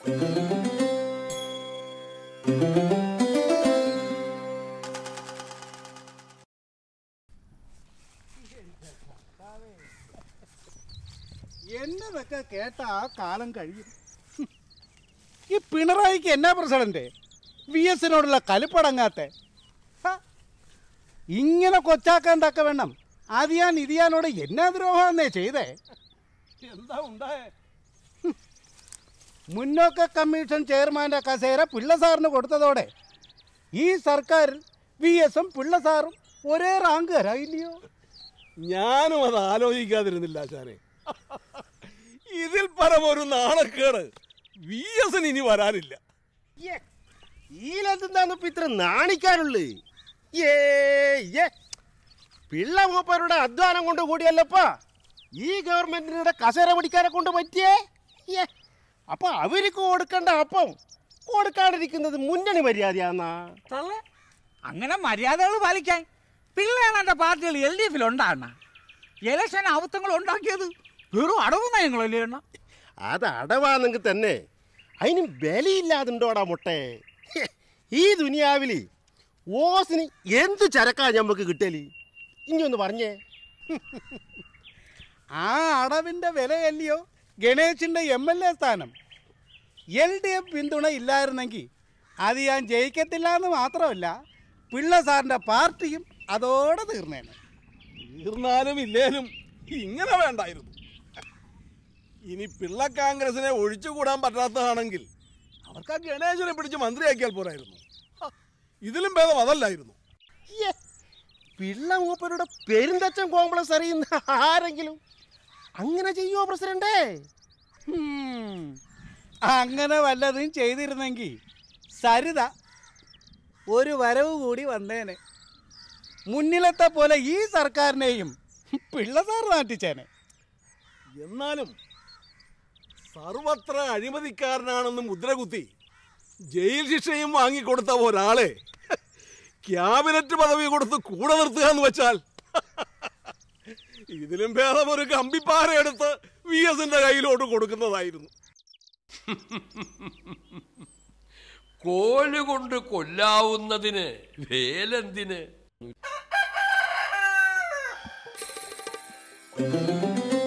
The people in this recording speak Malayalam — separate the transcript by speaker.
Speaker 1: എന്നതൊക്കെ കേട്ട ആ കാലം കഴിയും ഹും. ഈ പിണറായിക്ക് എന്നാ പ്രസിഡന്റ് വി എസിനോടുള്ള കലിപ്പടങ്ങാത്ത ഇങ്ങനെ കൊച്ചാക്കാൻ തക്ക വേണം ആദിയാൻ ഇതിയാനോട് എന്നാ ദ്രോഹമെന്നേ ചെയ്തേ എന്താ ഉണ്ടായേ ഹും. മുന്നോക്ക കമ്മീഷൻ ചെയർമാന്റെ കസേര പിള്ള സാറിന് കൊടുത്തതോടെ ഈ സർക്കാർ വി എസും പിള്ള സാറും ഒരേ റാങ്ക് തരായില്ലയോ
Speaker 2: ഞാനും അത് ആലോചിക്കാതിരുന്നില്ല ആശാനെ ഇതിൽ പരം ഒരു നാണക്കേട് വി എസിന് ഇനി വരാനില്ല
Speaker 3: ഈലെന്താന്ന് ഇപ്പൊ ഇത്ര നാണിക്കാനുള്ളു ഏ ഏ പിള്ള മൂപ്പരുടെ അധ്വാനം കൊണ്ട് കൂടിയല്ലപ്പാ ഈ ഗവൺമെന്റിന്റെ കസേര പിടിക്കാനെ കൊണ്ട് പറ്റിയേ ഏ അപ്പൊ അവർക്ക് കൊടുക്കേണ്ട അപ്പം കൊടുക്കാണ്ടിരിക്കുന്നത് മുന്നണി മര്യാദയാന്നാ
Speaker 4: തള്ളേ അങ്ങനെ മര്യാദകൾ പാലിക്കാൻ പിള്ളേണന്റെ പാർട്ടികൾ എൽ ഡി എഫിൽ ഉണ്ടാകണ ഇലക്ഷൻ അബദ്ധങ്ങൾ ഉണ്ടാക്കിയത് വെറും അടവ് നയങ്ങളല്ലേ എണ്ണ
Speaker 3: അത് അടവാണെങ്കിൽ തന്നെ അതിന് ബലയില്ലാതുണ്ടോടാ മുട്ടേ ഹെ, ഈ ദുനിയാവില് ഓസിന് എന്ത് ചരക്കാ ഞമ്മക്ക് കിട്ടല് ഇനി ഒന്ന് പറഞ്ഞേ
Speaker 1: ആ അടവിന്റെ വിലയല്ലയോ ഗണേശിന്റെ എം എൽ എ സ്ഥാനം എൽ ഡി എഫ് പിന്തുണ ഇല്ലായിരുന്നെങ്കിൽ അത് ഞാൻ ജയിക്കത്തില്ല എന്ന് മാത്രമല്ല പിള്ള സാറിന്റെ പാർട്ടിയും അതോടെ തീർന്നേനെ
Speaker 2: തീർന്നാലും ഇല്ലേലും ഇങ്ങനെ വേണ്ടായിരുന്നു ഇനി പിള്ള കോൺഗ്രസിനെ ഒഴിച്ചുകൂടാൻ പറ്റാത്തതാണെങ്കിൽ അവർക്ക് ആ ഗണേശനെ പിടിച്ച് മന്ത്രിയാക്കിയാൽ പോരായിരുന്നു ഹ, ഇതിലും ഭേദം അതല്ലായിരുന്നു
Speaker 3: യ്യേ, പിള്ള മൂപ്പരുടെ പെരുന്തച്ചൻ കോംപ്ലക്സ് അറിയുന്ന ആരെങ്കിലും അങ്ങനെ ചെയ്യുമോ പ്രസിഡന്റേ
Speaker 1: ഹും. അങ്ങനെ വല്ലതും ചെയ്തിരുന്നെങ്കിൽ സരിത ഒരു വരവ് കൂടി വന്നേനെ മുന്നിലത്തെ പോലെ ഈ സർക്കാരിനെയും പിള്ള സാർ നാട്ടിച്ചേനെ
Speaker 2: എന്നാലും സർവത്ര അഴിമതിക്കാരനാണെന്ന് മുദ്രകുത്തി ജയിൽ ശിക്ഷയും വാങ്ങിക്കൊടുത്ത ഒരാളെ ക്യാബിനറ്റ് പദവി കൊടുത്ത് കൂടെ നിർത്തുക എന്ന് വെച്ചാൽ ഇതിലും ഭേദം ഒരു കമ്പിപ്പാറ എടുത്ത് വി എസിന്റെ കയ്യിലോട്ട് കൊടുക്കുന്നതായിരുന്നു
Speaker 5: കോല് കൊണ്ട് കൊല്ലാവുന്നതിന് വേലെന്തിന്